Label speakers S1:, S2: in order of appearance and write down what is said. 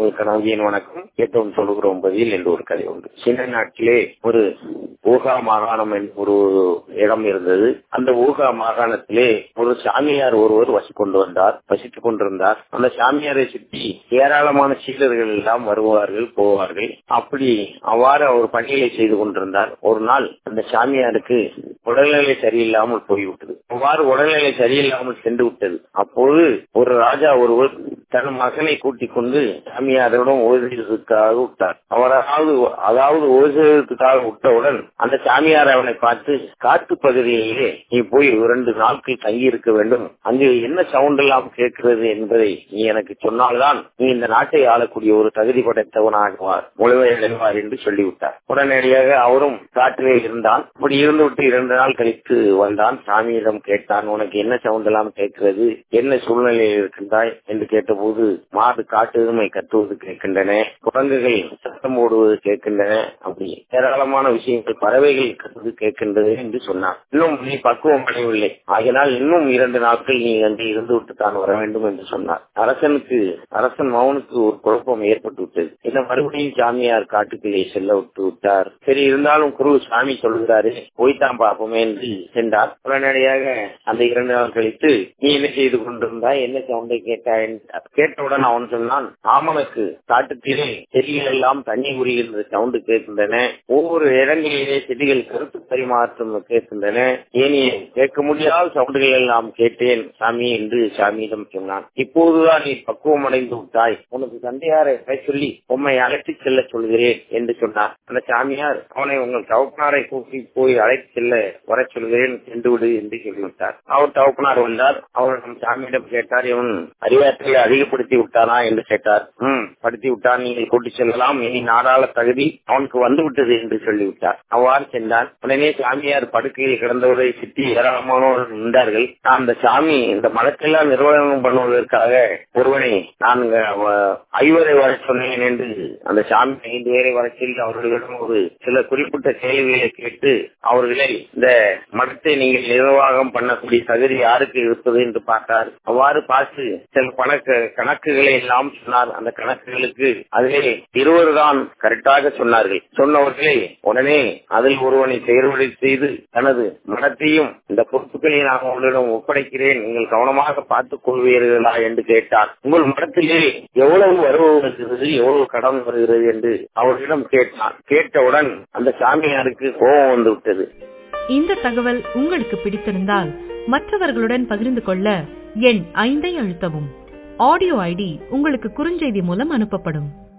S1: உங்களுக்கு நம்பியின் வணக்கம் கேட்டோம் சொல்லுகிறோம் பதில் என்று ஒரு கதை உண்டு சின்ன நாட்டிலே ஒரு ஊகா மாகாணம் என்று ஒரு இடம் இருந்தது அந்த ஊகா மாகாணத்திலே ஒரு சாமியார் ஒருவர் வசி கொண்டு வந்தார் வசித்துக் கொண்டிருந்தார் அந்த சாமியாரை சுற்றி ஏராளமான சீடர்கள் எல்லாம் வருவார்கள் போவார்கள் அப்படி அவ்வாறு அவர் பணிகளை செய்து கொண்டிருந்தார் ஒரு நாள் அந்த சாமியாருக்கு உடல்நிலை சரியில்லாமல் போய்விட்டது அவ்வாறு உடல்நிலை சரியில்லாமல் சென்று விட்டது அப்போது ஒரு ராஜா ஒருவர் தன் மகனை கூட்டிக் கொண்டு சாமியாரிடம் ஓய்வதற்காக விட்டார் அவர் அதாவது அதாவது ஓய்வதற்காக விட்டவுடன் அந்த சாமியார் அவனை பார்த்து காட்டு பகுதியிலே நீ போய் இரண்டு நாட்கள் தங்கி இருக்க வேண்டும் அங்கு என்ன சவுண்ட் எல்லாம் கேட்கிறது என்பதை நீ எனக்கு சொன்னால்தான் நீ இந்த நாட்டை ஆளக்கூடிய ஒரு தகுதி படைத்தவனாகுவார் முழுமையடைவார் என்று சொல்லிவிட்டார் உடனடியாக அவரும் காட்டிலே இருந்தான் அப்படி இருந்து விட்டு இரண்டு நாள் கழித்து வந்தான் சாமியிடம் கேட்டான் உனக்கு என்ன சவுண்ட் எல்லாம் கேட்கிறது என்ன சூழ்நிலையில் இருக்கின்றாய் என்று கேட்டபோது மாடு காட்டு எருமை கத்துவது கேட்கின்றன குரங்குகள் சத்தம் போடுவது கேட்கின்றன அப்படி ஏராளமான விஷயங்கள் பறவைகள் கத்துவது கேட்கின்றது என்று சொன்னார் இன்னும் நீ பக்குவம் அடையவில்லை ஆகினால் இன்னும் இரண்டு நாட்கள் நீ அங்கே இருந்து விட்டு தான் வர வேண்டும் என்று சொன்னார் அரசனுக்கு அரசன் மௌனுக்கு ஒரு குழப்பம் ஏற்பட்டு விட்டது இந்த மறுபடியும் சாமியார் காட்டுக்குள்ளே செல்ல விட்டு விட்டார் சரி இருந்தாலும் குரு சாமி சொல்கிறாரு போய்தான் பார்ப்போமே என்று சென்றார் உடனடியாக அந்த இரண்டு நாள் கழித்து நீ என்ன செய்து கொண்டிருந்தாய் என்ன சவுண்டை கேட்டாய் என்றார். கேட்டவுடன் அவன் சொன்னான் ஆமனுக்கு காட்டுத்திலே செடிகள் எல்லாம் தண்ணி உரிகின்ற சவுண்டு கேட்கின்றன ஒவ்வொரு இடங்களிலே செடிகள் கருத்து பரிமாற்றம் கேட்கின்றன ஏனே கேட்க முடியாத சவுண்டுகள் எல்லாம் கேட்டேன் சாமி என்று சாமியிடம் சொன்னான் இப்போதுதான் நீ பக்குவம் அடைந்து விட்டாய் உனக்கு தந்தையாரை வர சொல்லி உம்மை அழைத்துச் செல்ல சொல்கிறேன் என்று சொன்னார் அந்த சாமியார் அவனை உங்கள் தவப்பனாரை கூட்டி போய் அழைத்து செல்ல வர சொல்கிறேன் சென்று விடு என்று சொல்லிவிட்டார் அவர் தவப்பனார் வந்தார் அவர் நம் சாமியிடம் கேட்டார் இவன் அறிவாற்றலை அதிகப்படுத்தி விட்டானா என்று கேட்டார் ம் படுத்தி விட்டான் நீங்கள் கூட்டி செல்லலாம் இனி நாடாள தகுதி அவனுக்கு வந்து விட்டது என்று சொல்லிவிட்டார் அவ்வாறு சென்றான் உடனே சாமியார் படுக்கையில் கிடந்தவரை சுற்றி ஏராளமானோர் நின்றார்கள் நான் அந்த சாமி இந்த மதத்தெல்லாம் நிர்வாகம் பண்ணுவதற்காக ஒருவனை நான் இங்க, அவ- ஐவரை வர சொன்னேன் என்று அந்த சாமி ஐந்து பேரை வர சொல்லி அவர்களிடம் ஒரு சில குறிப்பிட்ட கேள்விகளை கேட்டு அவர்களை இந்த மதத்தை நீங்கள் நிர்வாகம் பண்ணக்கூடிய தகுதி யாருக்கு இருப்பது என்று பார்த்தார் அவ்வாறு பார்த்து சில பணக்கு கணக்குகளை எல்லாம் சொன்னார் அந்த கணக்குகளுக்கு அதிலே இருவர் தான் கரெக்டாக சொன்னார்கள் சொன்னவர்களே உடனே அதில் ஒருவனை செயல்படை செய்து தனது மனத்தையும் இந்த பொறுப்புகளை நான் உங்களிடம் ஒப்படைக்கிறேன் நீங்கள் கவனமாக பார்த்துக் கொள்வீர்களா என்று கேட்டார் உங்கள் மனத்திலே எவ்வளவு வரவு வருகிறது எவ்வளவு கடன் வருகிறது என்று அவர்களிடம் கேட்டான் கேட்டவுடன் அந்த சாமியாருக்கு கோபம் வந்து விட்டது
S2: இந்த தகவல் உங்களுக்கு பிடித்திருந்தால் மற்றவர்களுடன் பகிர்ந்து கொள்ள எண் ஐந்தை அழுத்தவும் ஆடியோ ஐடி உங்களுக்கு குறுஞ்செய்தி மூலம் அனுப்பப்படும்